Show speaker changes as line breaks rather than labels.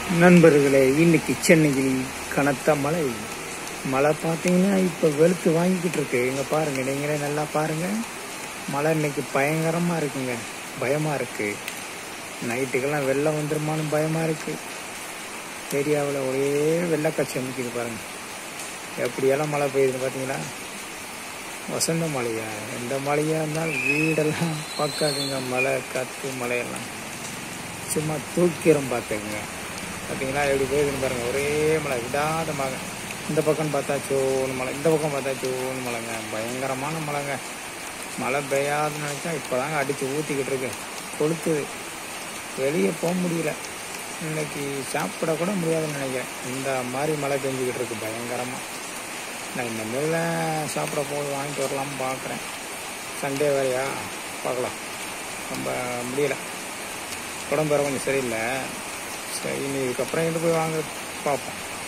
நண்பர்களே இன்னைக்கு சென்னையில் கனத்த மழை மழை பார்த்தீங்கன்னா இப்போ வெளுத்து வாங்கிக்கிட்டு இருக்கு இங்கே பாருங்க நீங்களே நல்லா பாருங்க மழை இன்னைக்கு பயங்கரமாக இருக்குங்க பயமாக இருக்கு நைட்டுக்கெல்லாம் வெள்ளம் வந்துருமான்னு பயமாக இருக்கு ஏரியாவில் ஒரே வெள்ளக்காட்சி அமைக்குது பாருங்க எப்படியெல்லாம் மழை பெய்யுதுன்னு பார்த்தீங்களா வசந்த மழையா எந்த மழையாக இருந்தாலும் வீடெல்லாம் பார்க்காதுங்க மழை காற்று மழையெல்லாம் சும்மா தூக்கிறோம் பார்த்துக்குங்க பார்த்தீங்களா எப்படி போகுதுன்னு பாருங்க ஒரே மழை விடாத மழை இந்த பக்கம் பார்த்தா சோன்னு மழை இந்த பக்கம் பார்த்தா சோன்னு மழைங்க பயங்கரமான மழைங்க மழை பெய்யாதுன்னு நினச்சா இப்போ தாங்க அடித்து ஊற்றிக்கிட்டு இருக்கு கொளுத்துது வெளியே போக முடியல இன்னைக்கு சாப்பிட கூட முடியாதுன்னு நினைக்கிறேன் இந்த மாதிரி மழை பெஞ்சிக்கிட்டு இருக்கு பயங்கரமாக நான் இந்த மேல சாப்பிட போது வாங்கிட்டு வரலாம்னு பார்க்குறேன் சண்டே வேறையா பார்க்கலாம் ரொம்ப முடியல உடம்பு வேறு கொஞ்சம் சரியில்லை சரி இனி இதுக்கப்புறம் எட்டு போய் வாங்க பார்ப்போம்